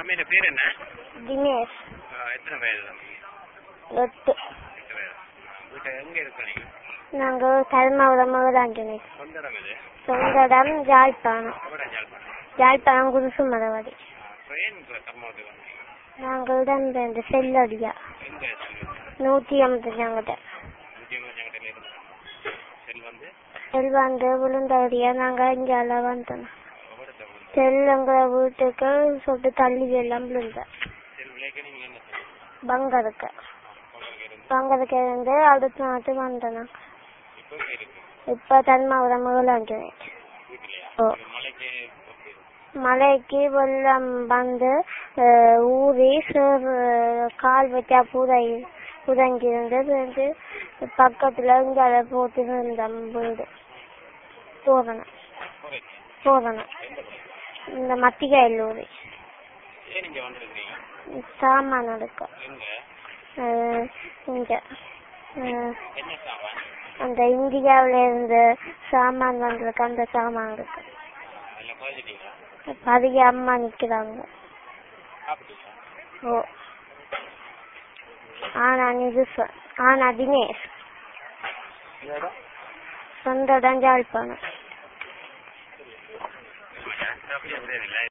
தம்பியோட பேர் என்ன தினேஷ் ஆ, எத்தனை வயது தம்பி எட்டு எட்டு வயது வீட்டை எங்க இருக்க நீங்க நாங்கள் கருமாவளம் முதலாண்டினி சொந்த இடம் இது சொந்த இடம் யாழ்ப்பாணம் கூட ஜாழ்ப்பாணம் யாழ்ப்பாணம் குருசு மதவாடி ட்ரெயின் கர்மாவுக்கு வந்தீங்க நாங்கள் இடம்பெயர்ந்து செல்லடியா எங்க செல் நூற்றி ஐம்பத்தஞ்சாங்கிட்ட உத்தியோகம் எங்கிட்ட இருந்து செல் வந்து செல்வாண்டு விழுந்தடியா நாங்கள் இங்கே வந்தோம் எவ்வளோ தவிர செல் எங்களை வீட்டுக்கு சொட்டு தள்ளி எல்லாம் விழுந்தேன் செல் விலைக்கு நீங்க என்ன சொல்லுங்க பங்கருக்கு உங்களுக்கு இருந்து பங்கருக்கு இருந்து அடுத்த நாட்டு வந்தோம் இப்போ எங்க இருக்கு இப்போ தன்மாவளம் முதலாண்டினி வீட்டிலையா ஓ இது மலைக்கு எப்படி இருக்கு? மலைக்கு வெள்ளம் வந்து அஹ், ஊறி சேர் கால் வச்சா புதை புதங்கி இருந்தது வந்து பக்கத்துல இங்க அதை போட்டு இருந்தோம் வீடு தோரணம் குறைக்கு தோரணம் எந்த குறை இந்த மத்திகாயில் ஊறி ஏன் நீங்க வந்திருக்கீங்க சாமான் எடுக்க எங்க அஹ், இங்க அஹ், என்ன சாமான் அந்த இந்தியாவுல இருந்து சாமான் வந்திருக்கு அந்த சாமான் இருக்கு அதில் குறைச்சிட்டீங்களா இப்ப அதிக அம்மா நிக்கிறாங்க சாப்பிட்டீங்களா ஓ ஆனா இது சொ- ஆனா தினேஷ் இந்த இடம் சொந்த இடம் ஜாழ்ப்பாணம் அப்படியே தெரியல